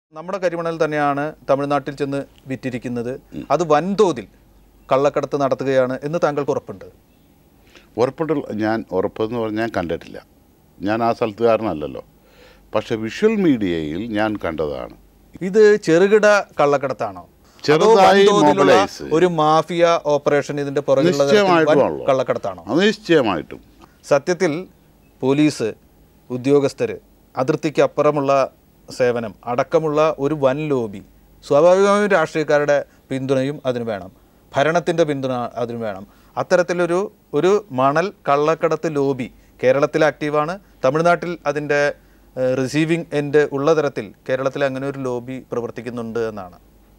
നമ്മുടെ കരിമണൽ തന്നെയാണ് തമിഴ്നാട്ടിൽ ചെന്ന് വിറ്റിരിക്കുന്നത് അത് വൻതോതിൽ കള്ളക്കടത്ത് നടത്തുകയാണ് എന്ന് താങ്കൾക്ക് ഉറപ്പുണ്ട് ഉറപ്പിട്ടുള്ള ഞാൻ ഉറപ്പെന്ന് പറഞ്ഞാൽ ഞാൻ കണ്ടിട്ടില്ല ഞാൻ ആ സ്ഥലത്തുകാരനല്ലല്ലോ പക്ഷെ വിഷ്വൽ മീഡിയയിൽ ഞാൻ കണ്ടതാണ് ഇത് ചെറുകിട കള്ളക്കടത്താണോ അതോ ചെറുതായി വൻതോതിലുള്ള mobilize. ഒരു മാഫിയ ഓപ്പറേഷൻ ഇതിന്റെ പുറകിലുള്ള തരത്തിൽ വൻ നിശ്ചയമായിട്ടും കള്ളക്കടത്താണോ അത് നിശ്ചയമായിട്ടും സത്യത്തിൽ പോലീസ് ഉദ്യോഗസ്ഥർ അതിർത്തിക്ക് അപ്പുറമുള്ള സേവനം അടക്കമുള്ള ഒരു വൻ ലോബി സ്വാഭാവികമായും രാഷ്ട്രീയക്കാരുടെ പിന്തുണയും അതിന് വേണം ഭരണത്തിൻ്റെ പിന്തുണ അതിന് വേണം അത്തരത്തിലൊരു ഒരു മണൽ കള്ളക്കടത്ത് ലോബി കേരളത്തിൽ ആക്റ്റീവാണ് തമിഴ്നാട്ടിൽ അതിൻ്റെ റിസീവിംഗ് എൻഡ് ഉള്ള തരത്തിൽ കേരളത്തിൽ അങ്ങനെ ഒരു ലോബി പ്രവർത്തിക്കുന്നുണ്ട് എന്നാണ്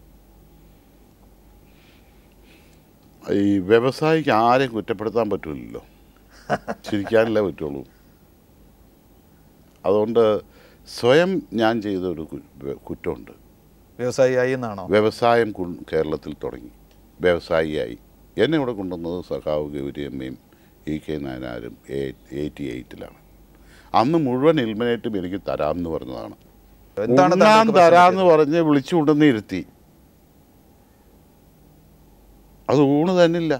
ഈ വ്യവസായിക്ക് ആരെയും കുറ്റപ്പെടുത്താൻ പറ്റില്ലല്ലോ ചിരിക്കാനല്ലേ പറ്റുള്ളൂ അതുകൊണ്ട് സ്വയം ഞാൻ ചെയ്ത ഒരു കു- കുറ്റമുണ്ട് വ്യവസായിയായി എന്നാണോ വ്യവസായം കു- കേരളത്തിൽ തുടങ്ങി വ്യവസായിയായി എന്നെ ഇവിടെ കൊണ്ടുവന്നത് സഖാവ് ഗൗരിയമ്മയും ഇ കെ നായനാരും എയ്റ്റി എയ്റ്റിലാണ് അന്ന് മുഴുവൻ ഇൽമിനേറ്റും എനിക്ക് തരാമെന്ന് പറഞ്ഞതാണ് എന്താണ് ഉണ്ണാൻ താങ്കൾക്ക് തരാമെന്ന് പറഞ്ഞ് വിളിച്ചു കൊണ്ടുവന്ന് ഇരുത്തി അത് ഊണ് തന്നില്ല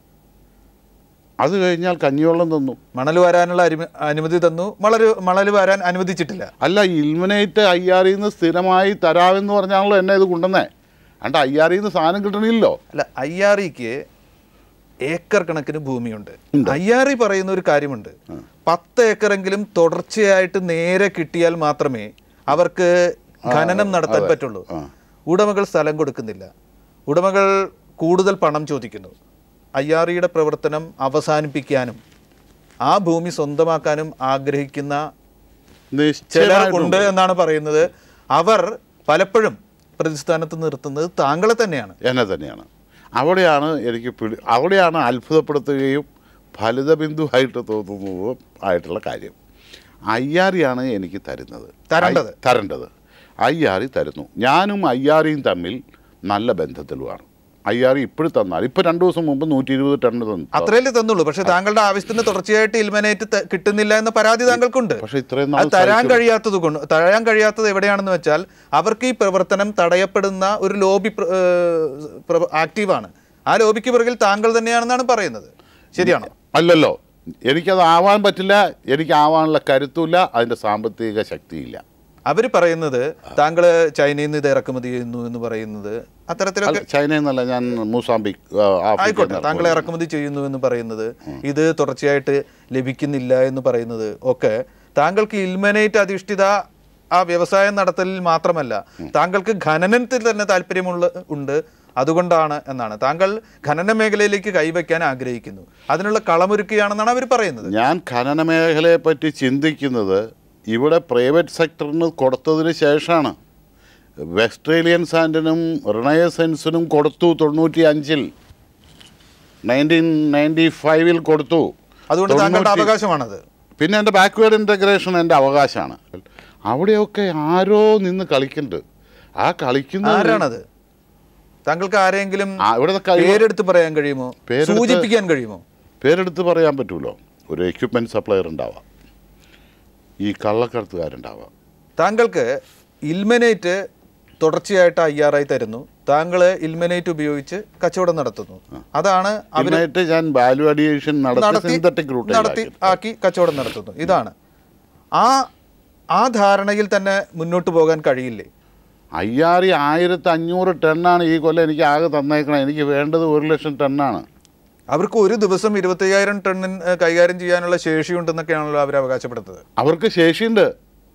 അത് കഴിഞ്ഞാൽ കഞ്ഞിവെള്ളം തന്നു മണൽ വരാനുള്ള അരിമ- അനുമതി തന്നു മണൽ മണൽ വരാൻ അനുവദിച്ചിട്ടില്ല അല്ല ഇൽമിനേറ്റ് അയ്യാറിൽ നിന്ന് സ്ഥിരമായി തരാമെന്ന് പറഞ്ഞാണല്ലോ എന്നെ ഇത് കൊണ്ടുവന്നേ അണ്ട് അയ്യാറിൽ നിന്ന് സാധനം കിട്ടണില്ലല്ലോ അല്ല ഐ ആർ ഇക്ക് ഏക്കർ കണക്കിന് ഭൂമിയുണ്ട് ഐ ആർ ഇ പറയുന്ന ഒരു കാര്യമുണ്ട് പത്ത് ഏക്കറെങ്കിലും തുടർച്ചയായിട്ട് നേരെ കിട്ടിയാൽ മാത്രമേ അവർക്ക് ഖനനം നടത്താൻ പറ്റുള്ളൂ ആ. ഉടമകൾ സ്ഥലം കൊടുക്കുന്നില്ല ഉടമകൾ കൂടുതൽ പണം ചോദിക്കുന്നു ഐ ആർ ഇയുടെ പ്രവർത്തനം അവസാനിപ്പിക്കാനും ആ ഭൂമി സ്വന്തമാക്കാനും ആഗ്രഹിക്കുന്ന ചിലർ ഉണ്ട് നിശ്ചയമായിട്ടുണ്ട് എന്നാണ് പറയുന്നത് അവർ പലപ്പോഴും പ്രതിസ്ഥാനത്ത് നിർത്തുന്നത് താങ്കളെ തന്നെയാണ് എന്നെ തന്നെയാണ് അവിടെയാണ് എനിക്ക് പിടി അവിടെയാണ് അത്ഭുതപ്പെടുത്തുകയും ഫലിതബിന്ദുവായിട്ട് തോന്നുന്നതും ആയിട്ടുള്ള കാര്യം അയ്യാറിയാണ് എനിക്ക് തരുന്നത് തരേണ്ടത്. ഐ- തരേണ്ടത് അയ്യാറി തരുന്നു ഞാനും അയ്യാറിയും തമ്മിൽ നല്ല ബന്ധത്തിലുമാണ് അയ്യാറി ഇപ്പോഴും തന്നാൽ ഇപ്പോൾ രണ്ട് ദിവസം മുമ്പ് നൂറ്റി ഇരുപത് ടൺ തന്നു അത്രയല്ലേ തന്നുള്ളൂ പക്ഷെ താങ്കളുടെ ആവശ്യത്തിന് തുടർച്ചയായിട്ട് ഇൽമനേറ്റ് ത- കിട്ടുന്നില്ല എന്ന പരാതി താങ്കൾക്കുണ്ട് പക്ഷേ ഇത്രയും അത് നാൾ തരാൻ സഹിച്ചു. കഴിയാത്തത് കൊണ്ട് തരാൻ കഴിയാത്തത് എവിടെയാണെന്ന് വെച്ചാൽ അവർക്ക് ഈ പ്രവർത്തനം തടയപ്പെടുന്ന ഒരു ലോബി ആക്റ്റീവാണ് ആ ലോബിക്ക് പിറകിൽ താങ്കൾ തന്നെയാണെന്നാണ് പറയുന്നത് ശരിയാണോ അല്ലല്ലോ എനിക്കത് ആവാൻ പറ്റില്ല എനിക്ക് ആവാനുള്ള കരുത്തുമില്ല അതിൻ്റെ സാമ്പത്തിക ശക്തിയില്ല അവർ പറയുന്നത് താങ്കൾ ചൈനയിൽ നിന്ന് ഇത് ഇറക്കുമതി ചെയ്യുന്നു എന്ന് പറയുന്നത് അത്തരത്തിലൊക്കെ അല്ല, ചൈനയിൽ നിന്നല്ല ഞാൻ മൂസാംബിക് ആ, ആഫ്രിക്കയിൽ ആയിക്കോട്ടെ നിന്ന് താങ്കൾ ഇറക്കുമതി ചെയ്യുന്നു എന്ന് പറയുന്നത് ഇത് തുടർച്ചയായിട്ട് ലഭിക്കുന്നില്ല എന്ന് പറയുന്നത് ഒക്കെ താങ്കൾക്ക് ഇൽമനേറ്റ് അധിഷ്ഠിത ആ വ്യവസായം നടത്തലിൽ മാത്രമല്ല താങ്കൾക്ക് ഖനനത്തിൽ തന്നെ താല്പര്യമുള്ള ഉണ്ട് അതുകൊണ്ടാണ് എന്നാണ് താങ്കൾ ഖനന മേഖലയിലേക്ക് കൈവയ്ക്കാൻ ആഗ്രഹിക്കുന്നു അതിനുള്ള കളമൊരുക്കുകയാണെന്നാണ് അവർ പറയുന്നത് ഞാൻ ഖനന മേഖലയെ പറ്റി ചിന്തിക്കുന്നത് ഇവിടെ പ്രൈവറ്റ് സെക്ടറിന് കൊടുത്തതിന് ശേഷമാണ് വെസ്റ്റ്രേലിയൻ സാൻഡിനും റിണയസെൻസിനും കൊടുത്തു തൊണ്ണൂറ്റി അഞ്ചിൽ നയൻറ്റീൻ നയൻറ്റി ഫൈവിൽ കൊടുത്തു അതുകൊണ്ട് താങ്കളുടെ തൊണ്ണൂറ്റി- അവകാശമാണത് പിന്നെ എൻ്റെ ബാക്ക്വേർഡ് ഇൻ്റഗ്രേഷൻ എൻ്റെ അവകാശമാണ് അവിടെയൊക്കെ ആരോ നിന്ന് കളിക്കുന്നുണ്ട് ആ കളിക്കുന്ന ആരാണത് താങ്കൾക്ക് ആരെങ്കിലും ആ, ഇവിടുത്തെ കഴിവ് പേരെടുത്ത് പറയാൻ കഴിയുമോ പേരെടുത്ത് സൂചിപ്പിക്കാൻ കഴിയുമോ പേരെടുത്ത് പറയാൻ പറ്റുമല്ലോ ഒരു എക്യുപ്മെൻറ്റ് സപ്ലയർ ഉണ്ടാവാം ഈ കള്ളക്കടത്തുകാരുണ്ടാവാം താങ്കൾക്ക് ഇൽമനേറ്റ് തുടർച്ചയായിട്ട് ഐ ആർ ഐ തരുന്നു താങ്കൾ ഇൽമനേറ്റ് ഉപയോഗിച്ച് കച്ചവടം നടത്തുന്നു അതാണ് അവർ ഇതിനായിട്ട് ഞാൻ വാല്യൂ അഡിയേഷൻ നടത്തി നടത്തി സിന്തറ്റിക് റൂട്ട് നടത്തി ആക്കി കച്ചവടം നടത്തുന്നു ഇതാണ് ആ ആ ധാരണയിൽ തന്നെ മുന്നോട്ട് പോകാൻ കഴിയില്ലേ അയ്യാറി ആയിരത്തി അഞ്ഞൂറ് ടണ്ണാണ് ഈ കൊല്ലം എനിക്ക് ആകെ തന്നേക്കണം എനിക്ക് വേണ്ടത് ഒരു ലക്ഷം ടണ്ണാണ് അവർക്ക് ഒരു ദിവസം ഇരുപത്തയ്യായിരം ടണ്ണിൻ ഏഹ്, കൈകാര്യം ചെയ്യാനുള്ള ശേഷിയുണ്ടെന്നൊക്കെയാണല്ലോ അവർ അവകാശപ്പെടുന്നത് അവർക്ക് ശേഷിയുണ്ട്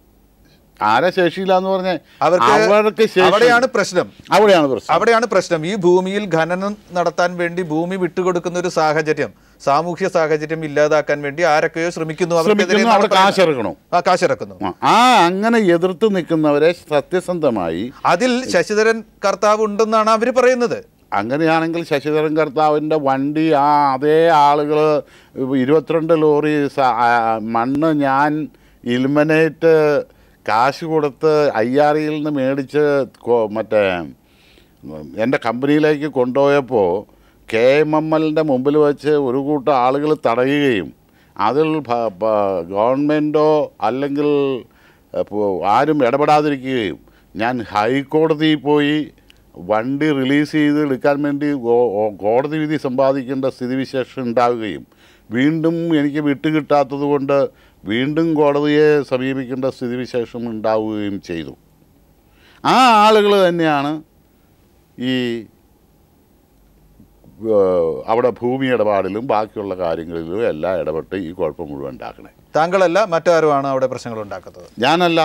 ആരാ ശേഷിയില്ല എന്ന് പറഞ്ഞേ അവർക്ക് അവർക്ക് ശേഷി അവിടെയാണ് പ്രശ്നം അവിടെയാണ് പ്രശ്നം അവിടെയാണ് പ്രശ്നം ഈ ഭൂമിയിൽ ഖനനം നടത്താൻ വേണ്ടി ഭൂമി വിട്ടുകൊടുക്കുന്ന ഒരു സാഹചര്യം സാമൂഹ്യ സാഹചര്യം ഇല്ലാതാക്കാൻ വേണ്ടി ആരൊക്കെയോ ശ്രമിക്കുന്നു അവർക്കെതിരെ ശ്രമിക്കുന്നു എന്നാണ് അവിടെ പറയുന്നത്. കാശിറക്കണം ആ കാശിറക്കുന്നു ആ അങ്ങനെ എതിർത്ത് നിൽക്കുന്നവരെ സത്യസന്ധമായി അതിൽ ശശിധരൻ കർത്താവ് ഉണ്ടെന്നാണ് അവർ പറയുന്നത് അങ്ങനെയാണെങ്കിൽ ശശിധരൻ കർത്താവിൻ്റെ വണ്ടി ആ അതേ ആളുകൾ ഇരുപത്തിരണ്ട് ലോറി സ- ആ, മണ്ണ് ഞാൻ ഇൽമനേറ്റ് കാശ് കൊടുത്ത് അയ്യാറിയിൽ നിന്ന് മേടിച്ച് കൊ- മറ്റേ എൻ്റെ കമ്പനിയിലേക്ക് കൊണ്ടുപോയപ്പോൾ കെ എം എം എല്ലിൻ്റെ മുമ്പിൽ വെച്ച് ഒരു കൂട്ടം ആളുകൾ തടയുകയും അതിൽ ഭ- ഭ- ഗവൺമെൻറ്റോ അല്ലെങ്കിൽ ഇപ്പോൾ ആരും ഇടപെടാതിരിക്കുകയും ഞാൻ ഹൈക്കോടതിയിൽ പോയി വണ്ടി റിലീസ് ചെയ്ത് എടുക്കാൻ വേണ്ടി ഗോ- ഓ- കോടതി വിധി സമ്പാദിക്കേണ്ട സ്ഥിതിവിശേഷം ഉണ്ടാവുകയും വീണ്ടും എനിക്ക് വിട്ടുകിട്ടാത്തത് കൊണ്ട് വീണ്ടും കോടതിയെ സമീപിക്കേണ്ട സ്ഥിതിവിശേഷം ഉണ്ടാവുകയും ചെയ്തു ആ ആളുകൾ തന്നെയാണ് ഈ ഏഹ്, അവിടെ ഭൂമി ഇടപാടിലും ബാക്കിയുള്ള കാര്യങ്ങളിലും എല്ലാം ഇടപെട്ട് ഈ കുഴപ്പം മുഴുവൻ ഉണ്ടാക്കണേ താങ്കളല്ല മറ്റാരുമാണ് അവിടെ പ്രശ്നങ്ങൾ ഉണ്ടാക്കുന്നത് ഞാനല്ല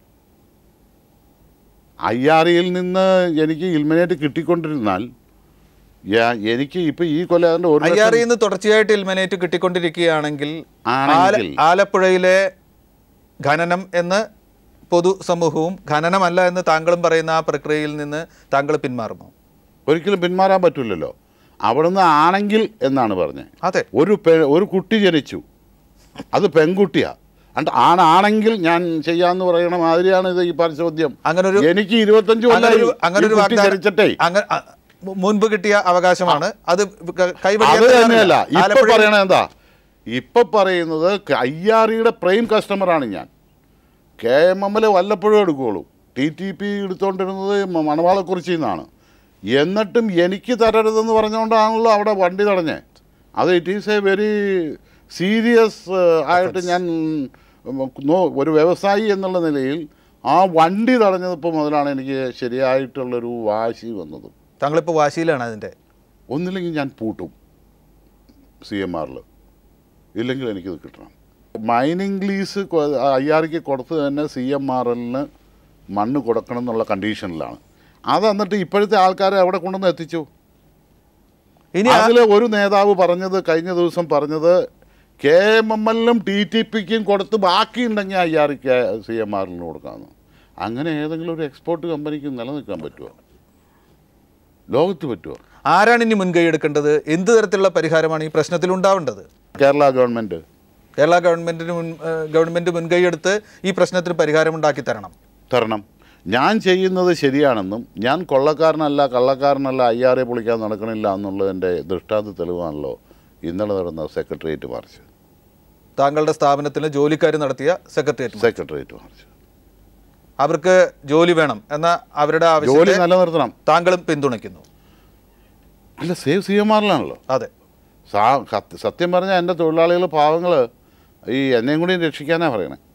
ഐ ആർ ഇയിൽ നിന്ന് എനിക്ക് ഇൽമിനേറ്റ് കിട്ടിക്കൊണ്ടിരുന്നാൽ ഞാ- എനിക്ക് ഇപ്പം ഈ കൊല്ലം ഒരു ഐ ആർ ലക്ഷം- ഇന്ന് തുടർച്ചയായിട്ട് ഇൽമനേറ്റ് കിട്ടിക്കൊണ്ടിരിക്കുകയാണെങ്കിൽ ആണെങ്കിൽ. ആല- ആലപ്പുഴയിലെ ഖനനം എന്ന് പൊതുസമൂഹവും ഖനനമല്ല എന്ന് താങ്കളും പറയുന്ന ആ പ്രക്രിയയിൽ നിന്ന് താങ്കൾ പിന്മാറുമോ ഒരിക്കലും പിന്മാറാൻ പറ്റില്ലല്ലോ അവിടുന്ന് ആണെങ്കിൽ എന്നാണ് പറഞ്ഞത് അതെ ഒരു പെ ഒരു കുട്ടി ജനിച്ചു അത് പെൺകുട്ടിയാ അണ്ട് ആണാണെങ്കിൽ ഞാൻ ചെയ്യാന്ന് പറയണ മാതിരിയാണ് ഇത് ഈ പരിശോദ്യം അങ്ങനെ ഒരു എനിക്ക് ഇരുപത്തഞ്ച് അങ്ങനെ ഒരു കൊല്ലം അങ്ങനെ ഒരു കുട്ടി ജനിച്ചിട്ടേ അങ്ങനെ അ- മു- മുൻപ് കിട്ടിയ അവകാശമാണ് അത് ക- അത് കൈവടിയാൻ തന്നെയല്ല തയ്യാറല്ല. ഇപ്പൊ ആലപ്പുഴയിൽ- പറയണ എന്താ ഇപ്പൊ പറയുന്നത് ഐ ആർ ഇയുടെ പ്രൈം കസ്റ്റമറാണ് ഞാൻ കെ എം എമ്മിൽ വല്ലപ്പോഴും എടുക്കുകയുള്ളൂ ടി ടി പി എടുത്തുകൊണ്ടിരുന്നത് മ- മണവാളക്കുറിച്ചിൽ നിന്നാണ് എന്നിട്ടും എനിക്ക് തരരുതെന്ന് പറഞ്ഞുകൊണ്ടാണല്ലോ അവിടെ വണ്ടി തടഞ്ഞേ അത് it is a very serious ആയിട്ട് ഞാൻ ഉം, നോ- ഒരു വ്യവസായി എന്നുള്ള നിലയിൽ ആ വണ്ടി തടഞ്ഞപ്പോൾ മുതലാണ് എനിക്ക് ശരിയായിട്ടുള്ളൊരു വാശി വന്നത് താങ്കളിപ്പോൾ വാശിയിലാണ് അതിന്റെ ഒന്നില്ലെങ്കിൽ ഞാൻ പൂട്ടും സി എം ആറിൽ ഇല്ലെങ്കിൽ എനിക്കിത് കിട്ടണം മൈനിങ് ലീസ് ഐ ആർക്ക് കൊടുത്ത് തന്നെ സി എം ആർ എല്ലിന് മണ്ണ് കൊടുക്കണം എന്നുള്ള കണ്ടീഷനിലാണ് അത് എന്നിട്ട് ഇപ്പോഴത്തെ ആൾക്കാരെ അവിടെ കൊണ്ടുവന്ന് എത്തിച്ചു ഇനി ആ- അതിൽ ഒരു നേതാവ് പറഞ്ഞത് കഴിഞ്ഞ ദിവസം പറഞ്ഞത് കെ എം എം എല്ലിനും ടി ടി പിക്കും കൊടുത്ത് ബാക്കി ഉണ്ടെങ്കിൽ ഐ ആർ സി എം ആറിന് കൊടുക്കാമെന്ന് അങ്ങനെ ഏതെങ്കിലും ഒരു എക്സ്പോർട്ട് കമ്പനിക്ക് നിലനിൽക്കാൻ പറ്റുമോ ലോകത്ത് പറ്റുമോ ആരാണ് ഇനി മുൻകൈ എടുക്കേണ്ടത് എന്ത് തരത്തിലുള്ള പരിഹാരമാണ് ഈ പ്രശ്നത്തിൽ ഉണ്ടാവേണ്ടത് കേരള ഗവൺമെൻറ് കേരള ഗവൺമെന്റിന് മുൻ ഏഹ് ഗവൺമെന്റ് മുൻകൈ എടുത്ത് ഈ പ്രശ്നത്തിന് പരിഹാരം ഉണ്ടാക്കി തരണം തരണം ഞാൻ ചെയ്യുന്നത് ശരിയാണെന്നും ഞാൻ കൊള്ളക്കാരനല്ല കള്ളക്കാരനല്ല ഐ ആർ എ പൊളിക്കാൻ നടക്കണില്ല എന്നുള്ളതിൻ്റെ ദൃഷ്ടാന്ത തെളിവാണല്ലോ ഇന്നലെ നടന്ന സെക്രട്ടേറിയറ്റ് മാർച്ച് താങ്കളുടെ സ്ഥാപനത്തിന് ജോലിക്കാർ നടത്തിയ സെക്രട്ടേറിയറ്റ് സെക്രട്ടേറിയറ്റ് മാർച്ച് അവർക്ക് ജോലി വേണം എന്ന അവരുടെ ജോലി ആവശ്യത്തെ നിലനിർത്തണം താങ്കളും പിന്തുണയ്ക്കുന്നു അല്ല സേവ് സി എം ആറിലാണല്ലോ അതെ സാ സത്യം പറഞ്ഞാൽ എൻ്റെ തൊഴിലാളികൾ പാവങ്ങൾ ഈ എന്നെയും കൂടി രക്ഷിക്കാനാണ് പറയണേ